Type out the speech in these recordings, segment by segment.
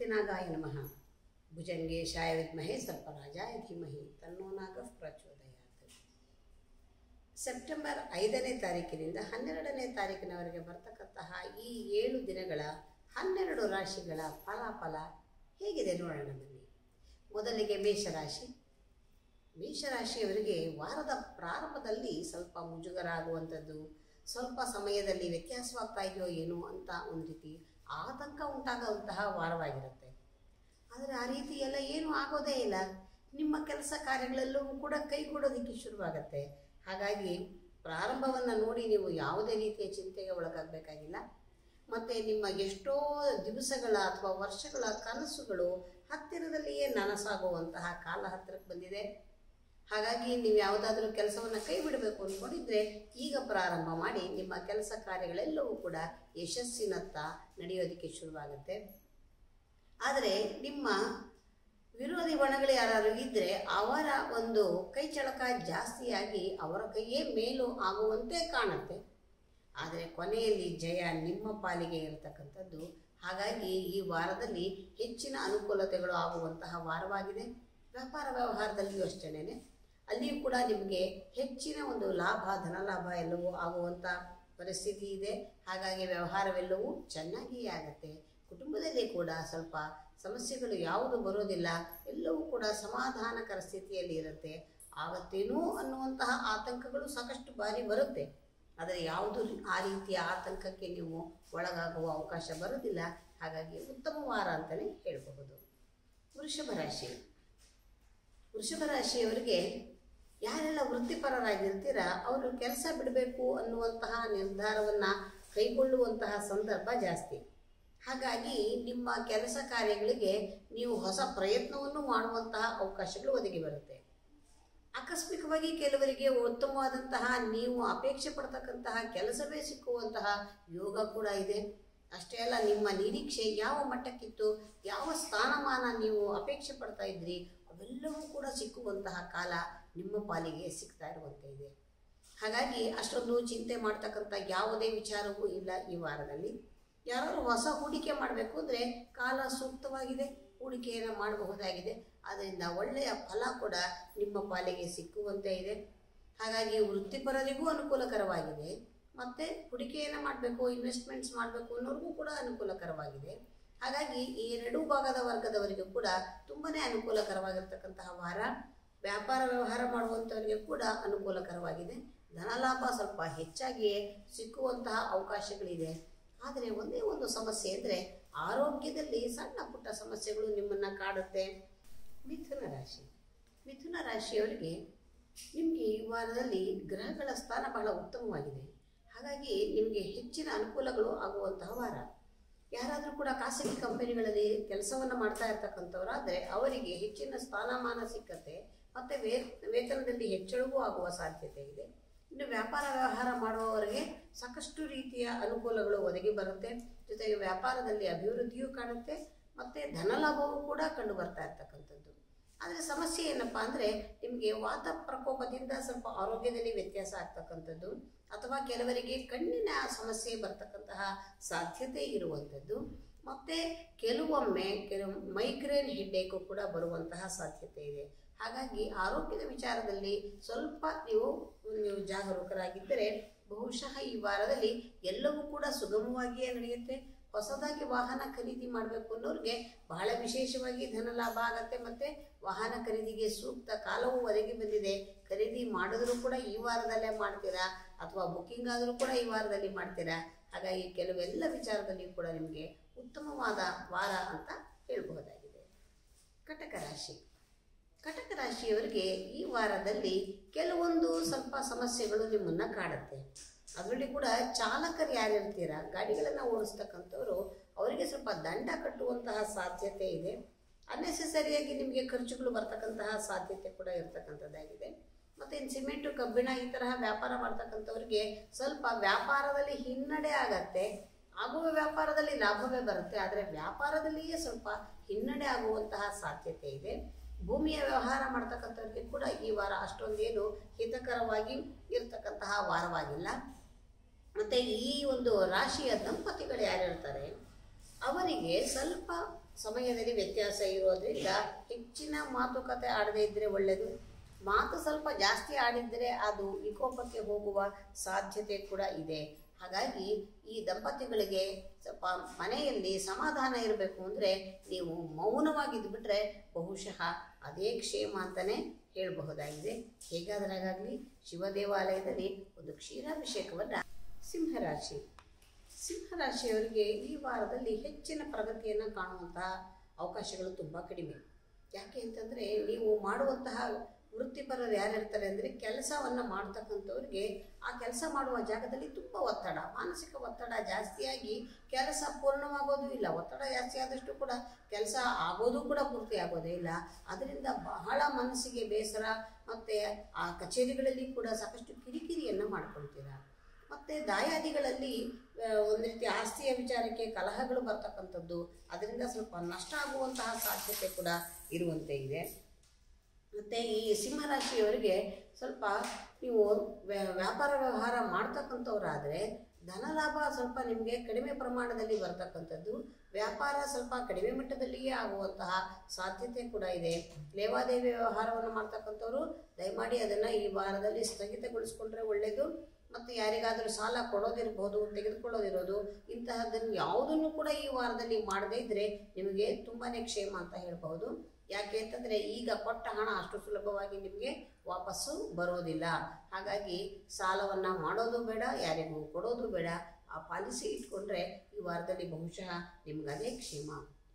ವಕ್ರತುಂಡಿನಾಗಾಯ ನಮಃ ಭುಜಂಗೇಶಾಯ ವಿದ್ಮಹೆ ಸರ್ಪರಾಜಾಯ ಧೀಮಹಿ ತನ್ನೋ ನಾಗಃ ಪ್ರಚೋದಯಾತ್ ಸೆಪ್ಟೆಂಬರ್ ಐದನೇ ತಾರೀಕಿನಿಂದ ಹನ್ನೆರಡನೇ ತಾರೀಕಿನವರೆಗೆ ಬರ್ತಕ್ಕಂತಹ ಈ ಏಳು ದಿನಗಳ ಹನ್ನೆರಡು ರಾಶಿಗಳ ಫಲಾಫಲ ಹೇಗಿದೆ ನೋಡೋಣ ಬನ್ನಿ ಮೊದಲಿಗೆ ಮೇಷರಾಶಿ ಮೇಷರಾಶಿಯವರಿಗೆ ವಾರದ ಪ್ರಾರಂಭದಲ್ಲಿ ಸ್ವಲ್ಪ ಮುಜುಗರ ಆಗುವಂಥದ್ದು ಸ್ವಲ್ಪ ಸಮಯದಲ್ಲಿ ವ್ಯತ್ಯಾಸವಾಗ್ತಾ ಇದೆಯೋ ಏನೋ ಅಂತ ಒಂದು ರೀತಿ ಆತಂಕ ಉಂಟಾಗುವಂತಹ ವಾರವಾಗಿರುತ್ತೆ ಆದರೆ ಆ ರೀತಿ ಎಲ್ಲ ಏನೂ ಆಗೋದೇ ಇಲ್ಲ ನಿಮ್ಮ ಕೆಲಸ ಕಾರ್ಯಗಳೆಲ್ಲವೂ ಕೂಡ ಕೈಗೂಡೋದಕ್ಕೆ ಶುರುವಾಗತ್ತೆ ಹಾಗಾಗಿ ಪ್ರಾರಂಭವನ್ನು ನೋಡಿ ನೀವು ಯಾವುದೇ ರೀತಿಯ ಚಿಂತೆಗೆ ಒಳಗಾಗಬೇಕಾಗಿಲ್ಲ ಮತ್ತು ನಿಮ್ಮ ಎಷ್ಟೋ ದಿವಸಗಳ ಅಥವಾ ವರ್ಷಗಳ ಕನಸುಗಳು ಹತ್ತಿರದಲ್ಲಿಯೇ ನನಸಾಗುವಂತಹ ಕಾಲ ಹತ್ತಿರಕ್ಕೆ ಬಂದಿದೆ ಹಾಗಾಗಿ ನೀವು ಯಾವುದಾದ್ರೂ ಕೆಲಸವನ್ನು ಕೈ ಬಿಡಬೇಕು ಅಂದ್ಕೊಂಡಿದ್ರೆ ಈಗ ಪ್ರಾರಂಭ ಮಾಡಿ ನಿಮ್ಮ ಕೆಲಸ ಕಾರ್ಯಗಳೆಲ್ಲವೂ ಕೂಡ ಯಶಸ್ಸಿನತ್ತ ನಡೆಯೋದಕ್ಕೆ ಶುರುವಾಗುತ್ತೆ ಆದರೆ ನಿಮ್ಮ ವಿರೋಧಿ ಬಣಗಳು ಯಾರು ಇದ್ದರೆ ಅವರ ಒಂದು ಕೈ ಚಳಕ ಜಾಸ್ತಿಯಾಗಿ ಅವರ ಕೈಯೇ ಮೇಲು ಆಗುವಂತೆ ಕಾಣುತ್ತೆ ಆದರೆ ಕೊನೆಯಲ್ಲಿ ಜಯ ನಿಮ್ಮ ಪಾಲಿಗೆ ಇರತಕ್ಕಂಥದ್ದು ಹಾಗಾಗಿ ಈ ವಾರದಲ್ಲಿ ಹೆಚ್ಚಿನ ಅನುಕೂಲತೆಗಳು ಆಗುವಂತಹ ವಾರವಾಗಿದೆ ವ್ಯಾಪಾರ ವ್ಯವಹಾರದಲ್ಲಿಯೂ ಅಷ್ಟೇನೆ ಅಲ್ಲಿಯೂ ಕೂಡ ನಿಮಗೆ ಹೆಚ್ಚಿನ ಒಂದು ಲಾಭ ಧನಲಾಭ ಎಲ್ಲವೂ ಆಗುವಂಥ ಪರಿಸ್ಥಿತಿ ಇದೆ ಹಾಗಾಗಿ ವ್ಯವಹಾರವೆಲ್ಲವೂ ಚೆನ್ನಾಗಿಯೇ ಆಗುತ್ತೆ ಕುಟುಂಬದಲ್ಲಿ ಕೂಡ ಸ್ವಲ್ಪ ಸಮಸ್ಯೆಗಳು ಯಾವುದು ಬರೋದಿಲ್ಲ ಎಲ್ಲವೂ ಕೂಡ ಸಮಾಧಾನಕರ ಸ್ಥಿತಿಯಲ್ಲಿ ಇರುತ್ತೆ ಆವತ್ತೇನೋ ಅನ್ನುವಂತಹ ಆತಂಕಗಳು ಸಾಕಷ್ಟು ಬಾರಿ ಬರುತ್ತೆ ಆದರೆ ಯಾವುದು ಆ ರೀತಿಯ ಆತಂಕಕ್ಕೆ ನೀವು ಒಳಗಾಗುವ ಅವಕಾಶ ಬರೋದಿಲ್ಲ ಹಾಗಾಗಿ ಉತ್ತಮ ವಾರ ಅಂತಲೇ ಹೇಳಬಹುದು ವೃಷಭ ರಾಶಿ ವೃಷಭ ರಾಶಿಯವರಿಗೆ ಯಾರೆಲ್ಲ ವೃತ್ತಿಪರರಾಗಿರ್ತೀರ ಅವರು ಕೆಲಸ ಬಿಡಬೇಕು ಅನ್ನುವಂತಹ ನಿರ್ಧಾರವನ್ನು ಕೈಗೊಳ್ಳುವಂತಹ ಸಂದರ್ಭ ಜಾಸ್ತಿ ಹಾಗಾಗಿ ನಿಮ್ಮ ಕೆಲಸ ಕಾರ್ಯಗಳಿಗೆ ನೀವು ಹೊಸ ಪ್ರಯತ್ನವನ್ನು ಮಾಡುವಂತಹ ಅವಕಾಶಗಳು ಒದಗಿ ಬರುತ್ತೆ ಆಕಸ್ಮಿಕವಾಗಿ ಕೆಲವರಿಗೆ ಉತ್ತಮವಾದಂತಹ ನೀವು ಅಪೇಕ್ಷೆ ಪಡ್ತಕ್ಕಂತಹ ಕೆಲಸವೇ ಸಿಕ್ಕುವಂತಹ ಯೋಗ ಕೂಡ ಇದೆ ಅಷ್ಟೇ ಅಲ್ಲ ನಿಮ್ಮ ನಿರೀಕ್ಷೆ ಯಾವ ಮಟ್ಟಕ್ಕಿತ್ತು ಯಾವ ಸ್ಥಾನಮಾನ ನೀವು ಅಪೇಕ್ಷೆ ಪಡ್ತಾ ಇದ್ರಿ ಅವೆಲ್ಲವೂ ಕೂಡ ಸಿಕ್ಕುವಂತಹ ಕಾಲ ನಿಮ್ಮ ಪಾಲಿಗೆ ಸಿಗ್ತಾ ಇರುವಂತೆ ಇದೆ ಹಾಗಾಗಿ ಅಷ್ಟೊಂದು ಚಿಂತೆ ಮಾಡ್ತಕ್ಕಂಥ ಯಾವುದೇ ವಿಚಾರವೂ ಇಲ್ಲ ಈ ವಾರದಲ್ಲಿ ಯಾರಾದರೂ ಹೊಸ ಹೂಡಿಕೆ ಮಾಡಬೇಕು ಅಂದರೆ ಕಾಲ ಸೂಕ್ತವಾಗಿದೆ ಹೂಡಿಕೆಯನ್ನು ಮಾಡಬಹುದಾಗಿದೆ ಆದ್ದರಿಂದ ಒಳ್ಳೆಯ ಫಲ ಕೂಡ ನಿಮ್ಮ ಪಾಲಿಗೆ ಸಿಕ್ಕುವಂತೆ ಇದೆ ಹಾಗಾಗಿ ವೃತ್ತಿಪರರಿಗೂ ಅನುಕೂಲಕರವಾಗಿದೆ ಮತ್ತು ಹೂಡಿಕೆಯನ್ನು ಮಾಡಬೇಕು ಇನ್ವೆಸ್ಟ್ಮೆಂಟ್ಸ್ ಮಾಡಬೇಕು ಅನ್ನೋರಿಗೂ ಕೂಡ ಅನುಕೂಲಕರವಾಗಿದೆ ಹಾಗಾಗಿ ಈ ಎರಡೂ ಭಾಗದ ವರ್ಗದವರಿಗೂ ಕೂಡ ತುಂಬಾ ಅನುಕೂಲಕರವಾಗಿರ್ತಕ್ಕಂತಹ ವಾರ ವ್ಯಾಪಾರ ವ್ಯವಹಾರ ಮಾಡುವಂಥವರಿಗೆ ಕೂಡ ಅನುಕೂಲಕರವಾಗಿದೆ ಧನಲಾಭ ಸ್ವಲ್ಪ ಹೆಚ್ಚಾಗಿಯೇ ಸಿಕ್ಕುವಂತಹ ಅವಕಾಶಗಳಿದೆ ಆದರೆ ಒಂದೇ ಒಂದು ಸಮಸ್ಯೆ ಅಂದರೆ ಆರೋಗ್ಯದಲ್ಲಿ ಸಣ್ಣ ಪುಟ್ಟ ಸಮಸ್ಯೆಗಳು ನಿಮ್ಮನ್ನು ಕಾಡುತ್ತೆ ಮಿಥುನ ರಾಶಿ ಮಿಥುನ ರಾಶಿಯವರಿಗೆ ನಿಮಗೆ ಈ ವಾರದಲ್ಲಿ ಗ್ರಹಗಳ ಸ್ಥಾನ ಬಹಳ ಉತ್ತಮವಾಗಿದೆ ಹಾಗಾಗಿ ನಿಮಗೆ ಹೆಚ್ಚಿನ ಅನುಕೂಲಗಳು ಆಗುವಂತಹ ವಾರ ಯಾರಾದರೂ ಕೂಡ ಖಾಸಗಿ ಕಂಪನಿಗಳಲ್ಲಿ ಕೆಲಸವನ್ನು ಮಾಡ್ತಾ ಇರ್ತಕ್ಕಂಥವರಾದರೆ ಅವರಿಗೆ ಹೆಚ್ಚಿನ ಸ್ಥಾನಮಾನ ಸಿಕ್ಕತ್ತೆ ಮತ್ತು ವೇ ವೇತನದಲ್ಲಿ ಹೆಚ್ಚಳವೂ ಆಗುವ ಸಾಧ್ಯತೆ ಇದೆ ಇನ್ನು ವ್ಯಾಪಾರ ವ್ಯವಹಾರ ಮಾಡುವವರಿಗೆ ಸಾಕಷ್ಟು ರೀತಿಯ ಅನುಕೂಲಗಳು ಒದಗಿ ಬರುತ್ತೆ ಜೊತೆಗೆ ವ್ಯಾಪಾರದಲ್ಲಿ ಅಭಿವೃದ್ಧಿಯೂ ಕಾಣುತ್ತೆ ಮತ್ತು ಧನಲಾಭವೂ ಕೂಡ ಕಂಡು ಬರ್ತಾ ಇರ್ತಕ್ಕಂಥದ್ದು ಆದರೆ ಸಮಸ್ಯೆ ಏನಪ್ಪ ಅಂದರೆ ನಿಮಗೆ ವಾತ ಪ್ರಕೋಪದಿಂದ ಸ್ವಲ್ಪ ಆರೋಗ್ಯದಲ್ಲಿ ವ್ಯತ್ಯಾಸ ಆಗ್ತಕ್ಕಂಥದ್ದು ಅಥವಾ ಕೆಲವರಿಗೆ ಕಣ್ಣಿನ ಸಮಸ್ಯೆ ಬರ್ತಕ್ಕಂತಹ ಸಾಧ್ಯತೆ ಇರುವಂಥದ್ದು ಮತ್ತು ಕೆಲವೊಮ್ಮೆ ಕೆಲವು ಮೈಗ್ರೇನ್ ಹೆಡ್ಡೇಕು ಕೂಡ ಬರುವಂತಹ ಸಾಧ್ಯತೆ ಇದೆ ಹಾಗಾಗಿ ಆರೋಗ್ಯದ ವಿಚಾರದಲ್ಲಿ ಸ್ವಲ್ಪ ನೀವು ನೀವು ಜಾಗರೂಕರಾಗಿದ್ದರೆ ಬಹುಶಃ ಈ ವಾರದಲ್ಲಿ ಎಲ್ಲವೂ ಕೂಡ ಸುಗಮವಾಗಿಯೇ ನಡೆಯುತ್ತೆ ಹೊಸದಾಗಿ ವಾಹನ ಖರೀದಿ ಮಾಡಬೇಕು ಅನ್ನೋರಿಗೆ ಬಹಳ ವಿಶೇಷವಾಗಿ ಧನ ಲಾಭ ಆಗತ್ತೆ ಮತ್ತು ವಾಹನ ಖರೀದಿಗೆ ಸೂಕ್ತ ಕಾಲವೂ ಒದಗಿ ಬಂದಿದೆ ಖರೀದಿ ಮಾಡಿದ್ರೂ ಕೂಡ ಈ ವಾರದಲ್ಲೇ ಮಾಡ್ತೀರಾ ಅಥವಾ ಬುಕ್ಕಿಂಗ್ ಆದರೂ ಕೂಡ ಈ ವಾರದಲ್ಲಿ ಮಾಡ್ತೀರಾ ಹಾಗಾಗಿ ಕೆಲವೆಲ್ಲ ವಿಚಾರದಲ್ಲಿ ಕೂಡ ನಿಮಗೆ ಉತ್ತಮವಾದ ವಾರ ಅಂತ ಹೇಳ್ಬಹುದಾಗಿದೆ ಕಟಕ ರಾಶಿ ಕಟಕ ರಾಶಿಯವರಿಗೆ ಈ ವಾರದಲ್ಲಿ ಕೆಲವೊಂದು ಸ್ವಲ್ಪ ಸಮಸ್ಯೆಗಳು ನಿಮ್ಮನ್ನು ಕಾಡುತ್ತೆ ಅದರಲ್ಲಿ ಕೂಡ ಚಾಲಕರು ಯಾರಿರ್ತೀರ ಗಾಡಿಗಳನ್ನು ಓಡಿಸ್ತಕ್ಕಂಥವ್ರು ಅವರಿಗೆ ಸ್ವಲ್ಪ ದಂಡ ಕಟ್ಟುವಂತಹ ಸಾಧ್ಯತೆ ಇದೆ ಅನ್ನೆಸೆಸರಿಯಾಗಿ ನಿಮಗೆ ಖರ್ಚುಗಳು ಬರ್ತಕ್ಕಂತಹ ಸಾಧ್ಯತೆ ಕೂಡ ಇರ್ತಕ್ಕಂಥದ್ದಾಗಿದೆ ಮತ್ತು ಇನ್ನು ಸಿಮೆಂಟು ಕಬ್ಬಿಣ ಈ ತರಹ ವ್ಯಾಪಾರ ಮಾಡ್ತಕ್ಕಂಥವ್ರಿಗೆ ಸ್ವಲ್ಪ ವ್ಯಾಪಾರದಲ್ಲಿ ಹಿನ್ನಡೆ ಆಗತ್ತೆ ಆಗುವ ವ್ಯಾಪಾರದಲ್ಲಿ ಲಾಭವೇ ಬರುತ್ತೆ ಆದರೆ ವ್ಯಾಪಾರದಲ್ಲಿಯೇ ಸ್ವಲ್ಪ ಹಿನ್ನಡೆ ಆಗುವಂತಹ ಸಾಧ್ಯತೆ ಇದೆ ಭೂಮಿಯ ವ್ಯವಹಾರ ಮಾಡ್ತಕ್ಕಂಥವ್ರಿಗೆ ಕೂಡ ಈ ವಾರ ಅಷ್ಟೊಂದೇನು ಹಿತಕರವಾಗಿ ಇರತಕ್ಕಂತಹ ವಾರವಾಗಿಲ್ಲ ಮತ್ತು ಈ ಒಂದು ರಾಶಿಯ ದಂಪತಿಗಳು ಯಾರಿರ್ತಾರೆ ಅವರಿಗೆ ಸ್ವಲ್ಪ ಸಮಯದಲ್ಲಿ ವ್ಯತ್ಯಾಸ ಇರೋದ್ರಿಂದ ಹೆಚ್ಚಿನ ಮಾತುಕತೆ ಆಡದೇ ಇದ್ದರೆ ಒಳ್ಳೆಯದು ಮಾತು ಸ್ವಲ್ಪ ಜಾಸ್ತಿ ಆಡಿದರೆ ಅದು ವಿಕೋಪಕ್ಕೆ ಹೋಗುವ ಸಾಧ್ಯತೆ ಕೂಡ ಇದೆ ಹಾಗಾಗಿ ಈ ದಂಪತಿಗಳಿಗೆ ಸ್ವಲ್ಪ ಮನೆಯಲ್ಲಿ ಸಮಾಧಾನ ಇರಬೇಕು ಅಂದರೆ ನೀವು ಮೌನವಾಗಿದ್ದುಬಿಟ್ರೆ ಬಹುಶಃ ಅದೇ ಕ್ಷೇಮ ಅಂತಲೇ ಹೇಳಬಹುದಾಗಿದೆ ಹೇಗಾದರಾಗಲಿ ಶಿವ ದೇವಾಲಯದಲ್ಲಿ ಒಂದು ಕ್ಷೀರಾಭಿಷೇಕವನ್ನು ಸಿಂಹರಾಶಿ ಸಿಂಹರಾಶಿಯವರಿಗೆ ಈ ವಾರದಲ್ಲಿ ಹೆಚ್ಚಿನ ಪ್ರಗತಿಯನ್ನು ಕಾಣುವಂತಹ ಅವಕಾಶಗಳು ತುಂಬ ಕಡಿಮೆ ಯಾಕೆ ಅಂತಂದರೆ ನೀವು ಮಾಡುವಂತಹ ವೃತ್ತಿಪರರು ಯಾರಿರ್ತಾರೆ ಅಂದರೆ ಕೆಲಸವನ್ನು ಮಾಡ್ತಕ್ಕಂಥವ್ರಿಗೆ ಆ ಕೆಲಸ ಮಾಡುವ ಜಾಗದಲ್ಲಿ ತುಂಬ ಒತ್ತಡ ಮಾನಸಿಕ ಒತ್ತಡ ಜಾಸ್ತಿಯಾಗಿ ಕೆಲಸ ಪೂರ್ಣವಾಗೋದು ಇಲ್ಲ ಒತ್ತಡ ಜಾಸ್ತಿ ಆದಷ್ಟು ಕೂಡ ಕೆಲಸ ಆಗೋದು ಕೂಡ ಪೂರ್ತಿ ಆಗೋದೇ ಇಲ್ಲ ಅದರಿಂದ ಬಹಳ ಮನಸ್ಸಿಗೆ ಬೇಸರ ಮತ್ತು ಆ ಕಚೇರಿಗಳಲ್ಲಿ ಕೂಡ ಸಾಕಷ್ಟು ಕಿರಿಕಿರಿಯನ್ನು ಮಾಡ್ಕೊಳ್ತೀರಾ ಮತ್ತು ದಾಯಾದಿಗಳಲ್ಲಿ ಆ, ಒಂದು ರೀತಿ ಆಸ್ತಿಯ ವಿಚಾರಕ್ಕೆ ಕಲಹಗಳು ಬರ್ತಕ್ಕಂಥದ್ದು ಅದರಿಂದ ಸ್ವಲ್ಪ ನಷ್ಟ ಆಗುವಂತಹ ಸಾಧ್ಯತೆ ಕೂಡ ಇರುವಂತೆ ಇದೆ ಮತ್ತು ಈ ಸಿಂಹರಾಶಿಯವರಿಗೆ ಸ್ವಲ್ಪ ನೀವು ವ್ಯ- ವ್ಯಾಪಾರ ವ್ಯವಹಾರ ಮಾಡ್ತಕ್ಕಂಥವ್ರಾದರೆ ಧನಲಾಭ ಸ್ವಲ್ಪ ನಿಮಗೆ ಕಡಿಮೆ ಪ್ರಮಾಣದಲ್ಲಿ ಬರ್ತಕ್ಕಂಥದ್ದು ವ್ಯಾಪಾರ ಸ್ವಲ್ಪ ಕಡಿಮೆ ಮಟ್ಟದಲ್ಲಿಯೇ ಆಗುವಂತಹ ಸಾಧ್ಯತೆ ಕೂಡ ಇದೆ ಲೇವಾದೇವಿ ವ್ಯವಹಾರವನ್ನು ಮಾಡ್ತಕ್ಕಂಥವ್ರು ದಯಮಾಡಿ ಅದನ್ನು ಈ ವಾರದಲ್ಲಿ ಸ್ಥಗಿತಗೊಳಿಸ್ಕೊಂಡ್ರೆ ಒಳ್ಳೆಯದು ಮತ್ತು ಯಾರಿಗಾದರೂ ಸಾಲ ಕೊಡೋದಿರ್ಬೋದು ತೆಗೆದುಕೊಳ್ಳೋದಿರೋದು ಇಂತಹದ್ದನ್ನು ಯಾವುದನ್ನು ಕೂಡ ಈ ವಾರದಲ್ಲಿ ಮಾಡದೇ ಇದ್ದರೆ ನಿಮಗೆ ತುಂಬಾ ಕ್ಷೇಮ ಅಂತ ಹೇಳ್ಬಹುದು ಯಾಕೆ ಅಂತಂದರೆ ಈಗ ಕೊಟ್ಟ ಹಣ ಅಷ್ಟು ಸುಲಭವಾಗಿ ನಿಮಗೆ ವಾಪಸ್ಸು ಬರೋದಿಲ್ಲ ಹಾಗಾಗಿ ಸಾಲವನ್ನು ಮಾಡೋದು ಬೇಡ ಯಾರಿಗೂ ಕೊಡೋದು ಬೇಡ ಆ ಪಾಲಿಸಿ ಇಟ್ಕೊಂಡ್ರೆ ಈ ವಾರದಲ್ಲಿ ಬಹುಶಃ ನಿಮ್ಗೆ ಅದೇ ಕ್ಷೇಮ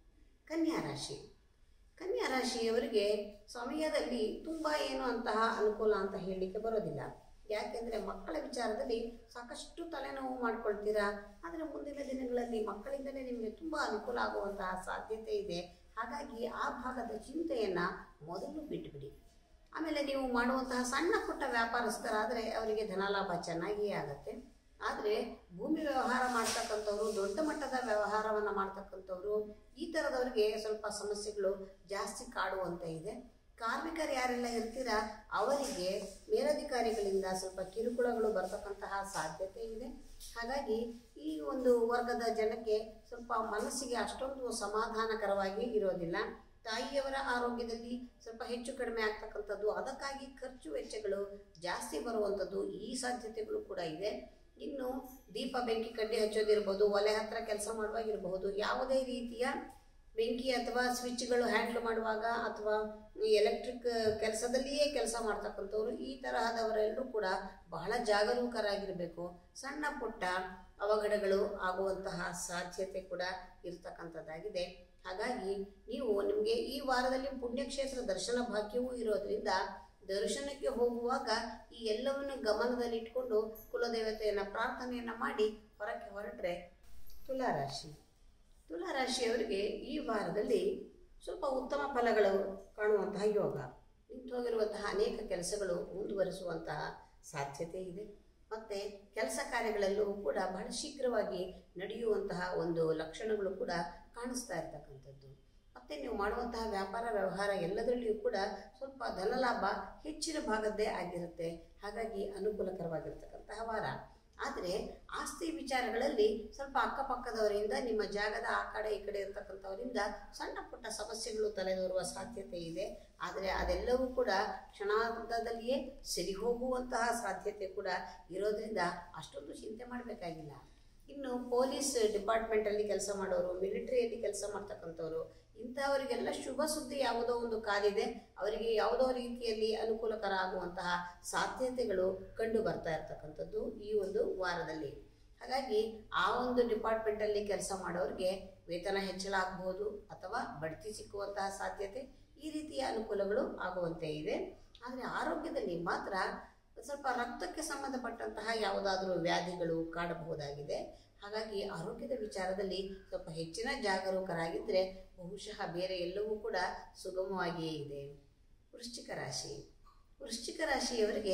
ಕನ್ಯಾ ರಾಶಿ ಕನ್ಯಾ ರಾಶಿಯವರಿಗೆ ಸಮಯದಲ್ಲಿ ತುಂಬ ಏನು ಅಂತಹ ಅನುಕೂಲ ಅಂತ ಹೇಳಲಿಕ್ಕೆ ಬರೋದಿಲ್ಲ ಯಾಕೆಂದರೆ ಮಕ್ಕಳ ವಿಚಾರದಲ್ಲಿ ಸಾಕಷ್ಟು ತಲೆನೋವು ಮಾಡ್ಕೊಳ್ತೀರಾ ಆದರೆ ಮುಂದಿನ ದಿನಗಳಲ್ಲಿ ಮಕ್ಕಳಿಂದಲೇ ನಿಮಗೆ ತುಂಬ ಅನುಕೂಲ ಆಗುವಂತಹ ಸಾಧ್ಯತೆ ಇದೆ ಹಾಗಾಗಿ ಆ ಭಾಗದ ಚಿಂತೆಯನ್ನು ಮೊದಲು ಬಿಟ್ಟುಬಿಡಿ ಆಮೇಲೆ ನೀವು ಮಾಡುವಂತಹ ಸಣ್ಣ ಪುಟ್ಟ ವ್ಯಾಪಾರಸ್ಥರಾದರೆ ಅವರಿಗೆ ಧನಲಾಭ ಚೆನ್ನಾಗಿಯೇ ಆಗುತ್ತೆ ಆದರೆ ಭೂಮಿ ವ್ಯವಹಾರ ಮಾಡ್ತಕ್ಕಂಥವ್ರು ದೊಡ್ಡ ಮಟ್ಟದ ವ್ಯವಹಾರವನ್ನು ಮಾಡ್ತಕ್ಕಂಥವ್ರು ಈ ಥರದವರಿಗೆ ಸ್ವಲ್ಪ ಸಮಸ್ಯೆಗಳು ಜಾಸ್ತಿ ಕಾಡುವಂತೆ ಇದೆ ಕಾರ್ಮಿಕರು ಯಾರೆಲ್ಲ ಇರ್ತೀರಾ ಅವರಿಗೆ ಮೇಲಧಿಕಾರಿಗಳಿಂದ ಸ್ವಲ್ಪ ಕಿರುಕುಳಗಳು ಬರ್ತಕ್ಕಂತಹ ಸಾಧ್ಯತೆ ಇದೆ ಹಾಗಾಗಿ ಈ ಒಂದು ವರ್ಗದ ಜನಕ್ಕೆ ಸ್ವಲ್ಪ ಮನಸ್ಸಿಗೆ ಅಷ್ಟೊಂದು ಸಮಾಧಾನಕರವಾಗಿ ಇರೋದಿಲ್ಲ ತಾಯಿಯವರ ಆರೋಗ್ಯದಲ್ಲಿ ಸ್ವಲ್ಪ ಹೆಚ್ಚು ಕಡಿಮೆ ಆಗ್ತಕ್ಕಂಥದ್ದು ಅದಕ್ಕಾಗಿ ಖರ್ಚು ವೆಚ್ಚಗಳು ಜಾಸ್ತಿ ಬರುವಂಥದ್ದು ಈ ಸಾಧ್ಯತೆಗಳು ಕೂಡ ಇದೆ ಇನ್ನು ದೀಪ ಬೆಂಕಿ ಕಡ್ಡಿ ಹಚ್ಚೋದಿರ್ಬೋದು ಒಲೆ ಹತ್ರ ಕೆಲಸ ಮಾಡುವಾಗಿರಬಹುದು ಯಾವುದೇ ರೀತಿಯ ಬೆಂಕಿ ಅಥವಾ ಸ್ವಿಚ್ಗಳು ಹ್ಯಾಂಡಲ್ ಮಾಡುವಾಗ ಅಥವಾ ಎಲೆಕ್ಟ್ರಿಕ್ ಕೆಲಸದಲ್ಲಿಯೇ ಕೆಲಸ ಮಾಡ್ತಕ್ಕಂಥವ್ರು ಈ ತರಹದವರೆಲ್ಲರೂ ಕೂಡ ಬಹಳ ಜಾಗರೂಕರಾಗಿರಬೇಕು ಸಣ್ಣ ಪುಟ್ಟ ಅವಘಡಗಳು ಆಗುವಂತಹ ಸಾಧ್ಯತೆ ಕೂಡ ಇರ್ತಕ್ಕಂಥದ್ದಾಗಿದೆ ಹಾಗಾಗಿ ನೀವು ನಿಮಗೆ ಈ ವಾರದಲ್ಲಿ ಪುಣ್ಯಕ್ಷೇತ್ರ ದರ್ಶನ ಭಾಗ್ಯವೂ ಇರೋದ್ರಿಂದ ದರ್ಶನಕ್ಕೆ ಹೋಗುವಾಗ ಈ ಎಲ್ಲವನ್ನು ಗಮನದಲ್ಲಿಟ್ಕೊಂಡು ಕುಲದೇವತೆಯನ್ನು ಪ್ರಾರ್ಥನೆಯನ್ನು ಮಾಡಿ ಹೊರಕ್ಕೆ ಹೊರಟ್ರೆ ತುಲಾರಾಶಿ ತುಲಾರಾಶಿಯವರಿಗೆ ಈ ವಾರದಲ್ಲಿ ಸ್ವಲ್ಪ ಉತ್ತಮ ಫಲಗಳು ಕಾಣುವಂತಹ ಯೋಗ ನಿಂತು ಹೋಗಿರುವಂತಹ ಅನೇಕ ಕೆಲಸಗಳು ಮುಂದುವರಿಸುವಂತಹ ಸಾಧ್ಯತೆ ಇದೆ ಮತ್ತು ಕೆಲಸ ಕಾರ್ಯಗಳಲ್ಲೂ ಕೂಡ ಬಹಳ ಶೀಘ್ರವಾಗಿ ನಡೆಯುವಂತಹ ಒಂದು ಲಕ್ಷಣಗಳು ಕೂಡ ಕಾಣಿಸ್ತಾ ಇರ್ತಕ್ಕಂಥದ್ದು ಮತ್ತು ನೀವು ಮಾಡುವಂತಹ ವ್ಯಾಪಾರ ವ್ಯವಹಾರ ಎಲ್ಲದರಲ್ಲಿಯೂ ಕೂಡ ಸ್ವಲ್ಪ ಧನಲಾಭ ಹೆಚ್ಚಿನ ಭಾಗದ್ದೇ ಆಗಿರುತ್ತೆ ಹಾಗಾಗಿ ಅನುಕೂಲಕರವಾಗಿರ್ತಕ್ಕಂತಹ ವಾರ ಆದರೆ ಆಸ್ತಿ ವಿಚಾರಗಳಲ್ಲಿ ಸ್ವಲ್ಪ ಅಕ್ಕಪಕ್ಕದವರಿಂದ ನಿಮ್ಮ ಜಾಗದ ಆ ಕಡೆ ಈ ಕಡೆ ಇರತಕ್ಕಂಥವರಿಂದ ಸಣ್ಣ ಪುಟ್ಟ ಸಮಸ್ಯೆಗಳು ತಲೆದೋರುವ ಸಾಧ್ಯತೆ ಇದೆ ಆದರೆ ಅದೆಲ್ಲವೂ ಕೂಡ ಕ್ಷಣಾರ್ಧದಲ್ಲಿಯೇ ಸರಿ ಹೋಗುವಂತಹ ಸಾಧ್ಯತೆ ಕೂಡ ಇರೋದ್ರಿಂದ ಅಷ್ಟೊಂದು ಚಿಂತೆ ಮಾಡಬೇಕಾಗಿಲ್ಲ ಇನ್ನು ಪೊಲೀಸ್ ಡಿಪಾರ್ಟ್ಮೆಂಟಲ್ಲಿ ಕೆಲಸ ಮಾಡೋರು ಮಿಲಿಟರಿಯಲ್ಲಿ ಕೆಲಸ ಮಾಡ್ತಕ್ಕಂಥವ್ರು ಇಂಥವರಿಗೆಲ್ಲ ಶುಭ ಸುದ್ದಿ ಯಾವುದೋ ಒಂದು ಕಾದಿದೆ ಅವರಿಗೆ ಯಾವುದೋ ರೀತಿಯಲ್ಲಿ ಅನುಕೂಲಕರ ಆಗುವಂತಹ ಸಾಧ್ಯತೆಗಳು ಕಂಡು ಬರ್ತಾ ಇರ್ತಕ್ಕಂಥದ್ದು ಈ ಒಂದು ವಾರದಲ್ಲಿ ಹಾಗಾಗಿ ಆ ಒಂದು ಡಿಪಾರ್ಟ್ಮೆಂಟಲ್ಲಿ ಕೆಲಸ ಮಾಡೋರಿಗೆ ವೇತನ ಹೆಚ್ಚಳ ಆಗಬಹುದು ಅಥವಾ ಬಡ್ತಿ ಸಿಕ್ಕುವಂತಹ ಸಾಧ್ಯತೆ ಈ ರೀತಿಯ ಅನುಕೂಲಗಳು ಆಗುವಂತೆ ಇದೆ ಆದರೆ ಆರೋಗ್ಯದಲ್ಲಿ ಮಾತ್ರ ಸ್ವಲ್ಪ ರಕ್ತಕ್ಕೆ ಸಂಬಂಧಪಟ್ಟಂತಹ ಯಾವುದಾದರೂ ವ್ಯಾಧಿಗಳು ಕಾಡಬಹುದಾಗಿದೆ ಹಾಗಾಗಿ ಆರೋಗ್ಯದ ವಿಚಾರದಲ್ಲಿ ಸ್ವಲ್ಪ ಹೆಚ್ಚಿನ ಜಾಗರೂಕರಾಗಿದ್ದರೆ ಬಹುಶಃ ಬೇರೆ ಎಲ್ಲವೂ ಕೂಡ ಸುಗಮವಾಗಿಯೇ ಇದೆ ವೃಶ್ಚಿಕ ರಾಶಿ ವೃಶ್ಚಿಕ ರಾಶಿಯವರಿಗೆ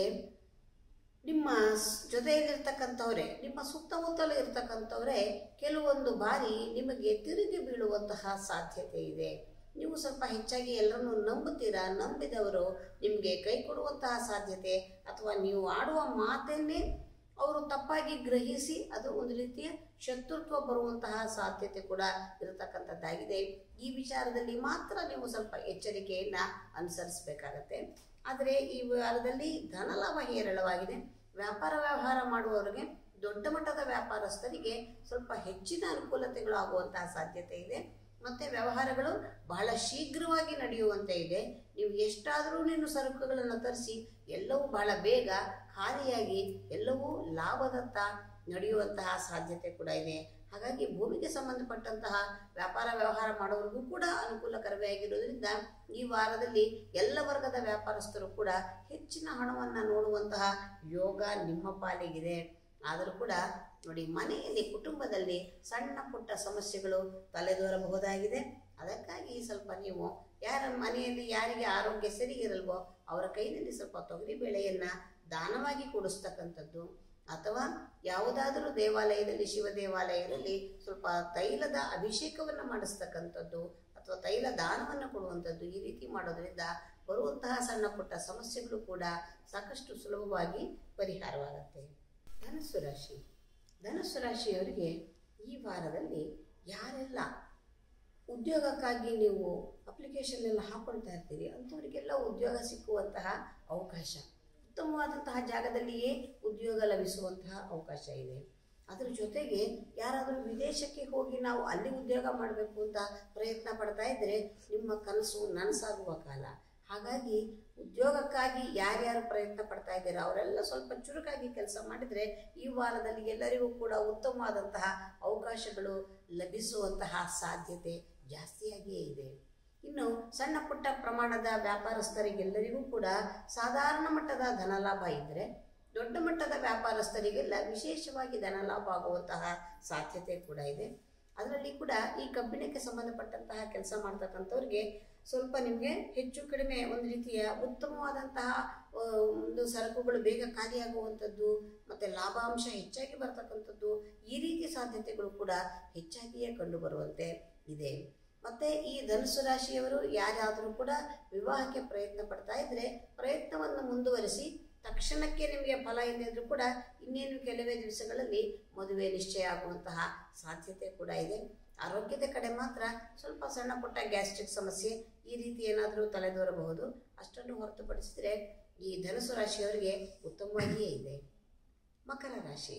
ನಿಮ್ಮ ಸ್- ಜೊತೆಯಲ್ಲಿರ್ತಕ್ಕಂಥವರೇ ನಿಮ್ಮ ಸುತ್ತಮುತ್ತಲೂ ಇರ್ತಕ್ಕಂಥವರೇ ಕೆಲವೊಂದು ಬಾರಿ ನಿಮಗೆ ತಿರುಗಿ ಬೀಳುವಂತಹ ಸಾಧ್ಯತೆ ಇದೆ ನೀವು ಸ್ವಲ್ಪ ಹೆಚ್ಚಾಗಿ ಎಲ್ಲರನ್ನು ನಂಬುತ್ತೀರಾ ನಂಬಿದವರು ನಿಮಗೆ ಕೈ ಕೊಡುವಂತಹ ಸಾಧ್ಯತೆ ಅಥವಾ ನೀವು ಆಡುವ ಮಾತನ್ನೇ ಅವರು ತಪ್ಪಾಗಿ ಗ್ರಹಿಸಿ ಅದು ಒಂದು ರೀತಿಯ ಶತ್ರುತ್ವ ಬರುವಂತಹ ಸಾಧ್ಯತೆ ಕೂಡ ಇರತಕ್ಕಂಥದ್ದಾಗಿದೆ ಈ ವಿಚಾರದಲ್ಲಿ ಮಾತ್ರ ನೀವು ಸ್ವಲ್ಪ ಎಚ್ಚರಿಕೆಯನ್ನು ಅನುಸರಿಸಬೇಕಾಗತ್ತೆ ಆದರೆ ಈ ವಾರದಲ್ಲಿ ಧನಲಾಭ ಹೇರಳವಾಗಿದೆ ವ್ಯಾಪಾರ ವ್ಯವಹಾರ ಮಾಡುವವರಿಗೆ ದೊಡ್ಡ ಮಟ್ಟದ ವ್ಯಾಪಾರಸ್ಥರಿಗೆ ಸ್ವಲ್ಪ ಹೆಚ್ಚಿನ ಅನುಕೂಲತೆಗಳು ಆಗುವಂತಹ ಸಾಧ್ಯತೆ ಇದೆ ಮತ್ತು ವ್ಯವಹಾರಗಳು ಬಹಳ ಶೀಘ್ರವಾಗಿ ನಡೆಯುವಂತೆ ಇದೆ ನೀವು ಎಷ್ಟಾದರೂ ನೀನು ಸರಕುಗಳನ್ನು ತರಿಸಿ ಎಲ್ಲವೂ ಬಹಳ ಬೇಗ ಖಾಲಿಯಾಗಿ ಎಲ್ಲವೂ ಲಾಭದತ್ತ ನಡೆಯುವಂತಹ ಸಾಧ್ಯತೆ ಕೂಡ ಇದೆ ಹಾಗಾಗಿ ಭೂಮಿಗೆ ಸಂಬಂಧಪಟ್ಟಂತಹ ವ್ಯಾಪಾರ ವ್ಯವಹಾರ ಮಾಡೋರಿಗೂ ಕೂಡ ಅನುಕೂಲಕರವೇ ಆಗಿರೋದ್ರಿಂದ ಈ ವಾರದಲ್ಲಿ ಎಲ್ಲ ವರ್ಗದ ವ್ಯಾಪಾರಸ್ಥರು ಕೂಡ ಹೆಚ್ಚಿನ ಹಣವನ್ನು ನೋಡುವಂತಹ ಯೋಗ ನಿಮ್ಮ ಪಾಲಿಗಿದೆ ಆದರೂ ಕೂಡ ನೋಡಿ ಮನೆಯಲ್ಲಿ ಕುಟುಂಬದಲ್ಲಿ ಸಣ್ಣ ಪುಟ್ಟ ಸಮಸ್ಯೆಗಳು ತಲೆದೋರಬಹುದಾಗಿದೆ ಅದಕ್ಕಾಗಿ ಸ್ವಲ್ಪ ನೀವು ಯಾರ ಮನೆಯಲ್ಲಿ ಯಾರಿಗೆ ಆರೋಗ್ಯ ಸರಿ ಇರಲ್ವೋ ಅವರ ಕೈನಲ್ಲಿ ಸ್ವಲ್ಪ ತೊಗರಿ ಬೇಳೆಯನ್ನು ದಾನವಾಗಿ ಕೊಡಿಸ್ತಕ್ಕಂಥದ್ದು ಅಥವಾ ಯಾವುದಾದರೂ ದೇವಾಲಯದಲ್ಲಿ ಶಿವ ದೇವಾಲಯದಲ್ಲಿ ಸ್ವಲ್ಪ ತೈಲದ ಅಭಿಷೇಕವನ್ನು ಮಾಡಿಸ್ತಕ್ಕಂಥದ್ದು ಅಥವಾ ತೈಲ ದಾನವನ್ನು ಕೊಡುವಂಥದ್ದು ಈ ರೀತಿ ಮಾಡೋದ್ರಿಂದ ಬರುವಂತಹ ಸಣ್ಣ ಪುಟ್ಟ ಸಮಸ್ಯೆಗಳು ಕೂಡ ಸಾಕಷ್ಟು ಸುಲಭವಾಗಿ ಪರಿಹಾರವಾಗುತ್ತೆ ಧನಸ್ಸು ರಾಶಿ ಧನಸ್ಸು ರಾಶಿಯವರಿಗೆ ಈ ವಾರದಲ್ಲಿ ಯಾರೆಲ್ಲ ಉದ್ಯೋಗಕ್ಕಾಗಿ ನೀವು ಅಪ್ಲಿಕೇಶನ್ ಎಲ್ಲ ಹಾಕೊಳ್ತಾ ಇರ್ತೀರಿ ಅಂಥವರಿಗೆಲ್ಲ ಉದ್ಯೋಗ ಸಿಕ್ಕುವಂತಹ ಅವಕಾಶ ಉತ್ತಮವಾದಂತಹ ಜಾಗದಲ್ಲಿಯೇ ಉದ್ಯೋಗ ಲಭಿಸುವಂತಹ ಅವಕಾಶ ಇದೆ ಅದರ ಜೊತೆಗೆ ಯಾರಾದರೂ ವಿದೇಶಕ್ಕೆ ಹೋಗಿ ನಾವು ಅಲ್ಲಿ ಉದ್ಯೋಗ ಮಾಡಬೇಕು ಅಂತ ಪ್ರಯತ್ನ ಪಡ್ತಾ ಇದ್ದರೆ ನಿಮ್ಮ ಕನಸು ನನಸಾಗುವ ಕಾಲ ಹಾಗಾಗಿ ಉದ್ಯೋಗಕ್ಕಾಗಿ ಯಾರ್ಯಾರು ಪ್ರಯತ್ನ ಪಡ್ತಾ ಇದ್ದೀರಾ ಅವರೆಲ್ಲ ಸ್ವಲ್ಪ ಚುರುಕಾಗಿ ಕೆಲಸ ಮಾಡಿದರೆ ಈ ವಾರದಲ್ಲಿ ಎಲ್ಲರಿಗೂ ಕೂಡ ಉತ್ತಮವಾದಂತಹ ಅವಕಾಶಗಳು ಲಭಿಸುವಂತಹ ಸಾಧ್ಯತೆ ಜಾಸ್ತಿಯಾಗಿಯೇ ಇದೆ ಇನ್ನು ಸಣ್ಣ ಪುಟ್ಟ ಪ್ರಮಾಣದ ವ್ಯಾಪಾರಸ್ಥರಿಗೆಲ್ಲರಿಗೂ ಕೂಡ ಸಾಧಾರಣ ಮಟ್ಟದ ಧನಲಾಭ ಇದ್ದರೆ ದೊಡ್ಡ ಮಟ್ಟದ ವ್ಯಾಪಾರಸ್ಥರಿಗೆಲ್ಲ ವಿಶೇಷವಾಗಿ ಧನಲಾಭ ಆಗುವಂತಹ ಸಾಧ್ಯತೆ ಕೂಡ ಇದೆ ಅದರಲ್ಲಿ ಕೂಡ ಈ ಕಬ್ಬಿಣಕ್ಕೆ ಸಂಬಂಧಪಟ್ಟಂತಹ ಕೆಲಸ ಮಾಡ್ತಕ್ಕಂಥವ್ರಿಗೆ ಸ್ವಲ್ಪ ನಿಮಗೆ ಹೆಚ್ಚು ಕಡಿಮೆ ಒಂದು ರೀತಿಯ ಉತ್ತಮವಾದಂತಹ ಆ, ಒಂದು ಸರಕುಗಳು ಬೇಗ ಖಾಲಿಯಾಗುವಂಥದ್ದು ಮತ್ತು ಲಾಭಾಂಶ ಹೆಚ್ಚಾಗಿ ಬರ್ತಕ್ಕಂಥದ್ದು ಈ ರೀತಿ ಸಾಧ್ಯತೆಗಳು ಕೂಡ ಹೆಚ್ಚಾಗಿಯೇ ಕಂಡುಬರುವಂತೆ ಇದೆ ಮತ್ತು ಈ ಧನುಸು ರಾಶಿಯವರು ಯಾರಾದರೂ ಕೂಡ ವಿವಾಹಕ್ಕೆ ಪ್ರಯತ್ನ ಪಡ್ತಾ ಇದ್ದರೆ ಪ್ರಯತ್ನವನ್ನು ಮುಂದುವರಿಸಿ ತಕ್ಷಣಕ್ಕೆ ನಿಮಗೆ ಫಲ ಇಲ್ಲದಿದ್ರೂ ಕೂಡ ಇನ್ನೇನು ಕೆಲವೇ ದಿವಸಗಳಲ್ಲಿ ಮದುವೆ ನಿಶ್ಚಯ ಆಗುವಂತಹ ಸಾಧ್ಯತೆ ಕೂಡ ಇದೆ ಆರೋಗ್ಯದ ಕಡೆ ಮಾತ್ರ ಸ್ವಲ್ಪ ಸಣ್ಣ ಪುಟ್ಟ ಗ್ಯಾಸ್ಟ್ರಿಕ್ ಸಮಸ್ಯೆ ಈ ರೀತಿ ಏನಾದರೂ ತಲೆದೋರಬಹುದು ಅಷ್ಟನ್ನು ಹೊರತುಪಡಿಸಿದರೆ ಈ ಧನುಸು ರಾಶಿಯವರಿಗೆ ಉತ್ತಮವಾಗಿಯೇ ಇದೆ ಮಕರ ರಾಶಿ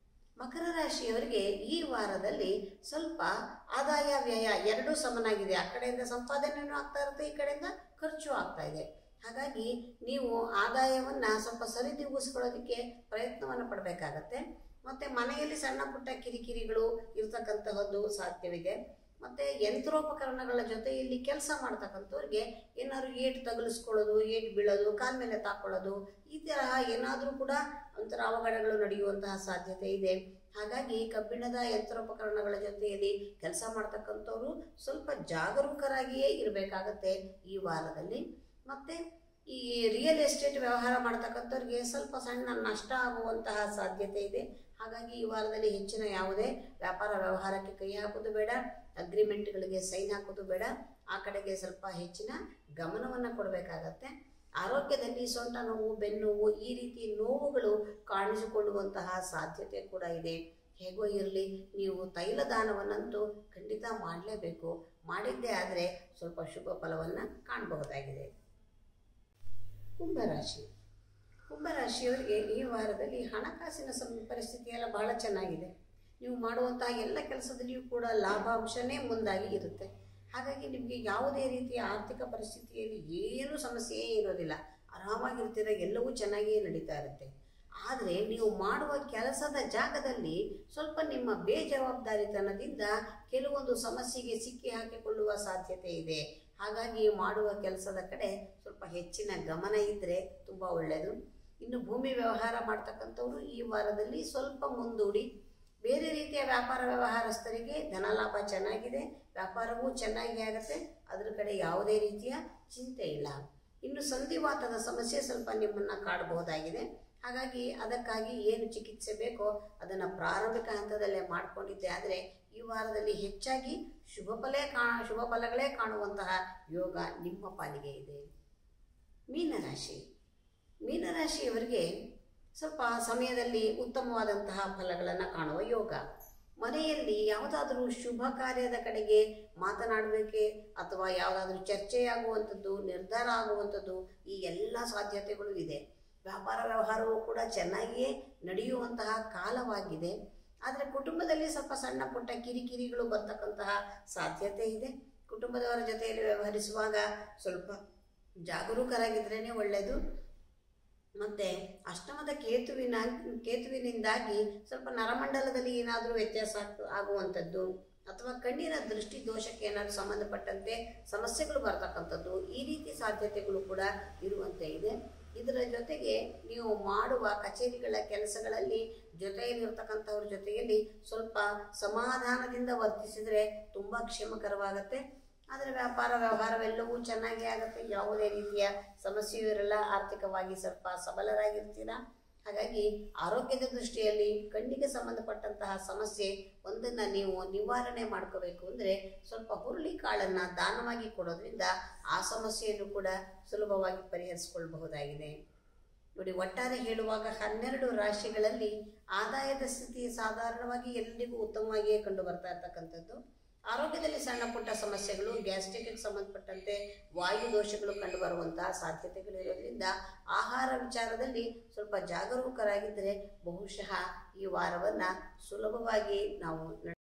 ಮಕರ ರಾಶಿಯವರಿಗೆ ಈ ವಾರದಲ್ಲಿ ಸ್ವಲ್ಪ ಆದಾಯ ವ್ಯಯ ಎರಡೂ ಸಮನಾಗಿದೆ ಆ ಕಡೆಯಿಂದ ಸಂಪಾದನೆಯೂ ಆಗ್ತಾ ಇರುತ್ತೆ ಈ ಕಡೆಯಿಂದ ಖರ್ಚು ಆಗ್ತಾ ಇದೆ ಹಾಗಾಗಿ ನೀವು ಆದಾಯವನ್ನು ಸ್ವಲ್ಪ ಸರಿದೂಗಿಸ್ಕೊಳ್ಳೋದಕ್ಕೆ ಪ್ರಯತ್ನವನ್ನು ಪಡಬೇಕಾಗತ್ತೆ ಮತ್ತು ಮನೆಯಲ್ಲಿ ಸಣ್ಣ ಪುಟ್ಟ ಕಿರಿಕಿರಿಗಳು ಇರ್ತಕ್ಕಂತಹದ್ದು ಸಾಧ್ಯವಿದೆ ಮತ್ತು ಯಂತ್ರೋಪಕರಣಗಳ ಜೊತೆಯಲ್ಲಿ ಕೆಲಸ ಮಾಡ್ತಕ್ಕಂಥವ್ರಿಗೆ ಏನಾದ್ರು ಏಟು ತಗುಲಿಸ್ಕೊಳ್ಳೋದು ಏಟು ಬೀಳೋದು ಕಾಲ ಮೇಲೆ ತಾಕೊಳ್ಳೋದು ಈ ತರಹ ಏನಾದರೂ ಕೂಡ ಒಂಥರ ಅವಘಡಗಳು ನಡೆಯುವಂತಹ ಸಾಧ್ಯತೆ ಇದೆ ಹಾಗಾಗಿ ಕಬ್ಬಿಣದ ಯಂತ್ರೋಪಕರಣಗಳ ಜೊತೆಯಲ್ಲಿ ಕೆಲಸ ಮಾಡ್ತಕ್ಕಂಥವ್ರು ಸ್ವಲ್ಪ ಜಾಗರೂಕರಾಗಿಯೇ ಇರಬೇಕಾಗತ್ತೆ ಈ ವಾರದಲ್ಲಿ ಮತ್ತು ಈ ರಿಯಲ್ ಎಸ್ಟೇಟ್ ವ್ಯವಹಾರ ಮಾಡ್ತಕ್ಕಂಥವ್ರಿಗೆ ಸ್ವಲ್ಪ ಸಣ್ಣ ನಷ್ಟ ಆಗುವಂತಹ ಸಾಧ್ಯತೆ ಇದೆ ಹಾಗಾಗಿ ಈ ವಾರದಲ್ಲಿ ಹೆಚ್ಚಿನ ಯಾವುದೇ ವ್ಯಾಪಾರ ವ್ಯವಹಾರಕ್ಕೆ ಕೈ ಹಾಕೋದು ಬೇಡ ಅಗ್ರಿಮೆಂಟ್ಗಳಿಗೆ ಸೈನ್ ಹಾಕೋದು ಬೇಡ ಆ ಕಡೆಗೆ ಸ್ವಲ್ಪ ಹೆಚ್ಚಿನ ಗಮನವನ್ನು ಕೊಡಬೇಕಾಗತ್ತೆ ಆರೋಗ್ಯದಲ್ಲಿ ಸೊಂಟ ನೋವು ಬೆನ್ನುನೋವು ಈ ರೀತಿ ನೋವುಗಳು ಕಾಣಿಸಿಕೊಳ್ಳುವಂತಹ ಸಾಧ್ಯತೆ ಕೂಡ ಇದೆ ಹೇಗೋ ಇರಲಿ ನೀವು ತೈಲದಾನವನ್ನಂತೂ ಖಂಡಿತ ಮಾಡಲೇಬೇಕು ಮಾಡಿದ್ದೇ ಆದರೆ ಸ್ವಲ್ಪ ಶುಭ ಫಲವನ್ನು ಕಾಣಬಹುದಾಗಿದೆ ಕುಂಭರಾಶಿ ಕುಂಭರಾಶಿಯವರಿಗೆ ಈ ವಾರದಲ್ಲಿ ಹಣಕಾಸಿನ ಸಂ ಪರಿಸ್ಥಿತಿ ಎಲ್ಲ ಬಹಳ ಚೆನ್ನಾಗಿದೆ ನೀವು ಮಾಡುವಂತಹ ಎಲ್ಲ ಕೆಲಸದಲ್ಲಿಯೂ ಕೂಡ ಲಾಭಾಂಶನೇ ಮುಂದಾಗಿ ಇರುತ್ತೆ ಹಾಗಾಗಿ ನಿಮಗೆ ಯಾವುದೇ ರೀತಿಯ ಆರ್ಥಿಕ ಪರಿಸ್ಥಿತಿಯಲ್ಲಿ ಏನೂ ಸಮಸ್ಯೆಯೇ ಇರೋದಿಲ್ಲ ಆರಾಮಾಗಿರ್ತೀರ ಎಲ್ಲವೂ ಚೆನ್ನಾಗಿಯೇ ನಡೀತಾ ಇರುತ್ತೆ ಆದರೆ ನೀವು ಮಾಡುವ ಕೆಲಸದ ಜಾಗದಲ್ಲಿ ಸ್ವಲ್ಪ ನಿಮ್ಮ ಬೇಜವಾಬ್ದಾರಿತನದಿಂದ ಕೆಲವೊಂದು ಸಮಸ್ಯೆಗೆ ಸಿಕ್ಕಿ ಹಾಕಿಕೊಳ್ಳುವ ಸಾಧ್ಯತೆ ಇದೆ ಹಾಗಾಗಿ ಮಾಡುವ ಕೆಲಸದ ಕಡೆ ಸ್ವಲ್ಪ ಹೆಚ್ಚಿನ ಗಮನ ಇದ್ದರೆ ತುಂಬ ಒಳ್ಳೆಯದು ಇನ್ನು ಭೂಮಿ ವ್ಯವಹಾರ ಮಾಡ್ತಕ್ಕಂಥವ್ರು ಈ ವಾರದಲ್ಲಿ ಸ್ವಲ್ಪ ಮುಂದೂಡಿ ಬೇರೆ ರೀತಿಯ ವ್ಯಾಪಾರ ವ್ಯವಹಾರಸ್ಥರಿಗೆ ಧನಲಾಭ ಚೆನ್ನಾಗಿದೆ ವ್ಯಾಪಾರವೂ ಚೆನ್ನಾಗಿ ಆಗುತ್ತೆ ಅದರ ಕಡೆ ಯಾವುದೇ ರೀತಿಯ ಚಿಂತೆ ಇಲ್ಲ ಇನ್ನು ಸಂಧಿವಾತದ ಸಮಸ್ಯೆ ಸ್ವಲ್ಪ ನಿಮ್ಮನ್ನು ಕಾಡಬಹುದಾಗಿದೆ ಹಾಗಾಗಿ ಅದಕ್ಕಾಗಿ ಏನು ಚಿಕಿತ್ಸೆ ಬೇಕೋ ಅದನ್ನು ಪ್ರಾರಂಭಿಕ ಹಂತದಲ್ಲೇ ಮಾಡಿಕೊಂಡಿದ್ದೆ ಆದರೆ ಈ ವಾರದಲ್ಲಿ ಹೆಚ್ಚಾಗಿ ಶುಭ ಫಲೇ ಕಾ ಶುಭ ಫಲಗಳೇ ಕಾಣುವಂತಹ ಯೋಗ ನಿಮ್ಮ ಪಾಲಿಗೆ ಇದೆ ಮೀನರಾಶಿ ಮೀನರಾಶಿಯವರಿಗೆ ಸ್ವಲ್ಪ ಸಮಯದಲ್ಲಿ ಉತ್ತಮವಾದಂತಹ ಫಲಗಳನ್ನು ಕಾಣುವ ಯೋಗ ಮನೆಯಲ್ಲಿ ಯಾವುದಾದ್ರೂ ಶುಭ ಕಾರ್ಯದ ಕಡೆಗೆ ಮಾತನಾಡಬೇಕೆ ಅಥವಾ ಯಾವುದಾದ್ರೂ ಚರ್ಚೆಯಾಗುವಂಥದ್ದು ನಿರ್ಧಾರ ಆಗುವಂಥದ್ದು ಈ ಎಲ್ಲ ಸಾಧ್ಯತೆಗಳು ಇದೆ ವ್ಯಾಪಾರ ವ್ಯವಹಾರವು ಕೂಡ ಚೆನ್ನಾಗಿಯೇ ನಡೆಯುವಂತಹ ಕಾಲವಾಗಿದೆ ಆದರೆ ಕುಟುಂಬದಲ್ಲಿ ಸ್ವಲ್ಪ ಸಣ್ಣ ಪುಟ್ಟ ಕಿರಿಕಿರಿಗಳು ಬರ್ತಕ್ಕಂತಹ ಸಾಧ್ಯತೆ ಇದೆ ಕುಟುಂಬದವರ ಜೊತೆಯಲ್ಲಿ ವ್ಯವಹರಿಸುವಾಗ ಸ್ವಲ್ಪ ಜಾಗರೂಕರಾಗಿದ್ರೇ ಒಳ್ಳೆಯದು ಮತ್ತು ಅಷ್ಟಮದ ಕೇತುವಿನ ಕೇತುವಿನಿಂದಾಗಿ ಸ್ವಲ್ಪ ನರಮಂಡಲದಲ್ಲಿ ಏನಾದರೂ ವ್ಯತ್ಯಾಸ ಆಗ್- ಆಗುವಂಥದ್ದು ಅಥವಾ ಕಣ್ಣಿನ ದೃಷ್ಟಿ ದೋಷಕ್ಕೆ ಏನಾದರೂ ಸಂಬಂಧಪಟ್ಟಂತೆ ಸಮಸ್ಯೆಗಳು ಬರ್ತಕ್ಕಂಥದ್ದು ಈ ರೀತಿ ಸಾಧ್ಯತೆಗಳು ಕೂಡ ಇರುವಂತೆ ಇದೆ ಇದರ ಜೊತೆಗೆ ನೀವು ಮಾಡುವ ಕಚೇರಿಗಳ ಕೆಲಸಗಳಲ್ಲಿ ಜೊತೆಯಲ್ಲಿರ್ತಕ್ಕಂಥವ್ರ ಜೊತೆಯಲ್ಲಿ ಸ್ವಲ್ಪ ಸಮಾಧಾನದಿಂದ ವರ್ತಿಸಿದರೆ ತುಂಬ ಕ್ಷೇಮಕರವಾಗತ್ತೆ ಆದರೆ ವ್ಯಾಪಾರ ವ್ಯವಹಾರವೆಲ್ಲವೂ ಚೆನ್ನಾಗಿ ಆಗುತ್ತೆ ಯಾವುದೇ ರೀತಿಯ ಸಮಸ್ಯೆಯೂ ಇರಲ್ಲ ಆರ್ಥಿಕವಾಗಿ ಸ್ವಲ್ಪ ಸಬಲರಾಗಿರ್ತೀರಾ ಹಾಗಾಗಿ ಆರೋಗ್ಯದ ದೃಷ್ಟಿಯಲ್ಲಿ ಕಣ್ಣಿಗೆ ಸಂಬಂಧಪಟ್ಟಂತಹ ಸಮಸ್ಯೆ ಒಂದನ್ನು ನೀವು ನಿವಾರಣೆ ಮಾಡ್ಕೋಬೇಕು ಅಂದರೆ ಸ್ವಲ್ಪ ಹುರುಳಿ ಕಾಳನ್ನು ದಾನವಾಗಿ ಕೊಡೋದ್ರಿಂದ ಆ ಸಮಸ್ಯೆಯನ್ನು ಕೂಡ ಸುಲಭವಾಗಿ ಪರಿಹರಿಸಿಕೊಳ್ಳಬಹುದಾಗಿದೆ ನೋಡಿ ಒಟ್ಟಾರೆ ಹೇಳುವಾಗ ಹನ್ನೆರಡು ರಾಶಿಗಳಲ್ಲಿ ಆದಾಯದ ಸ್ಥಿತಿ ಸಾಧಾರಣವಾಗಿ ಎಲ್ಲರಿಗೂ ಉತ್ತಮವಾಗಿಯೇ ಕಂಡು ಬರ್ತಾ ಇರ್ತಕ್ಕಂಥದ್ದು ಆರೋಗ್ಯದಲ್ಲಿ ಸಣ್ಣ ಪುಟ್ಟ ಸಮಸ್ಯೆಗಳು ಗ್ಯಾಸ್ಟ್ರಿಕ್ಗೆ ಸಂಬಂಧಪಟ್ಟಂತೆ ವಾಯು ದೋಷಗಳು ಕಂಡುಬರುವಂತಹ ಸಾಧ್ಯತೆಗಳು ಇರೋದ್ರಿಂದ ಆಹಾರ ವಿಚಾರದಲ್ಲಿ ಸ್ವಲ್ಪ ಜಾಗರೂಕರಾಗಿದ್ದರೆ ಬಹುಶಃ ಈ ವಾರವನ್ನು ಸುಲಭವಾಗಿ ನಾವು